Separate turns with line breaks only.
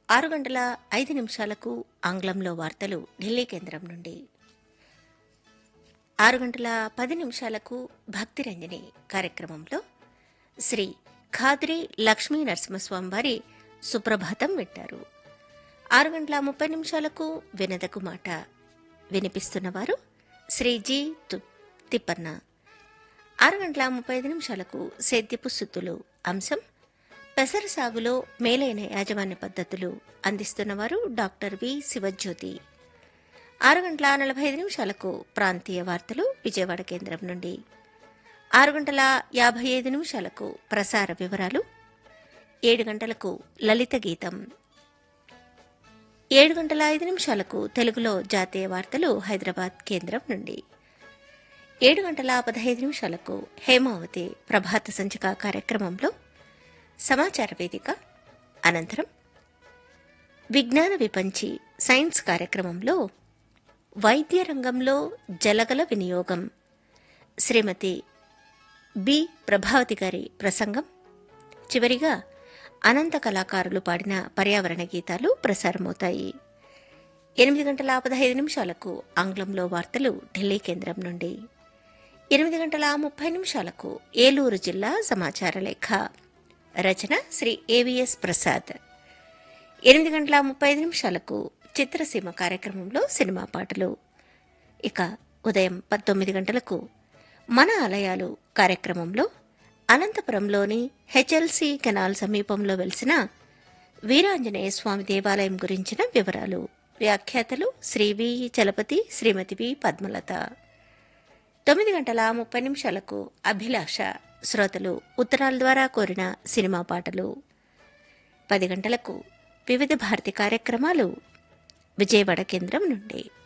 ఆరు గంటల ఐదు నిమిషాలకు ఆంగ్లంలో వార్తలు ఢిల్లీ కేంద్రం నుండి ఆరు గంటల పది నిమిషాలకు భక్తిరంజని కార్యక్రమంలో శ్రీ ఖాద్రి లక్ష్మీ నరసింహస్వామి వారి సుప్రభాతం వింటారు ఆరు గంటల ముప్పై నిమిషాలకు వినదకు మాట వినిపిస్తున్నవారు శ్రీ జి තු- తిప్పన్న ఆరు గంటల ముప్పై ఐదు నిమిషాలకు సేద్యపు సుత్తులు అంశం పెసర సాగులో మేలైన యాజమాన్య పద్ధతులు అందిస్తున్నవారు డాక్టర్ వి శివజ్యోతి ఆరు గంటల నలభై ఐదు నిమిషాలకు ప్రాంతీయ వార్తలు విజయవాడ కేంద్రం నుండి ఆరు గంటల యాభై ఐదు నిమిషాలకు ప్రసార వివరాలు ఏడు గంటలకు లలిత గీతం ఏడు గంటల ఐదు నిమిషాలకు తెలుగులో జాతీయ వార్తలు హైదరాబాద్ కేంద్రం నుండి ఏడు గంటల పదహైదు నిమిషాలకు హేమావతి ప్రభాత సంచిక కార్యక్రమంలో సమాచార వేదిక అనంతరం విజ్ఞాన విపంచి సైన్స్ కార్యక్రమంలో వైద్య రంగంలో జలగల వినియోగం శ్రీమతి బి ప్రభావతి గారి ప్రసంగం చివరిగా అనంత కళాకారులు పాడిన పర్యావరణ గీతాలు ప్రసారమవుతాయి ఎనిమిది గంటల పదహైదు నిమిషాలకు ఆంగ్లంలో వార్తలు ఢిల్లీ కేంద్రం నుండి ఎనిమిది గంటల ముప్పై నిమిషాలకు ఏలూరు జిల్లా సమాచార లేఖ రచన శ్రీ ఏవిఎస్ ప్రసాద్ ఎనిమిది గంటల ముప్పై ఐదు నిమిషాలకు చిత్రసీమ కార్యక్రమంలో సినిమా పాటలు ఇక ఉదయం పంతొమ్మిది గంటలకు మన ఆలయాలు కార్యక్రమంలో అనంతపురంలోని హెచ్ఎల్సి కెనాల్ సమీపంలో వెలిసిన వీరాంజనేయ స్వామి దేవాలయం గురించిన వివరాలు వ్యాఖ్యాతలు శ్రీ వి చలపతి శ్రీమతి వి పద్మలత తొమ్మిది గంటల ముప్పై నిమిషాలకు అభిలాష శ్రోతలు ఉత్తరాల ద్వారా కోరిన సినిమా పాటలు పది గంటలకు వివిధ భారతి కార్యక్రమాలు విజయవాడ కేంద్రం నుండి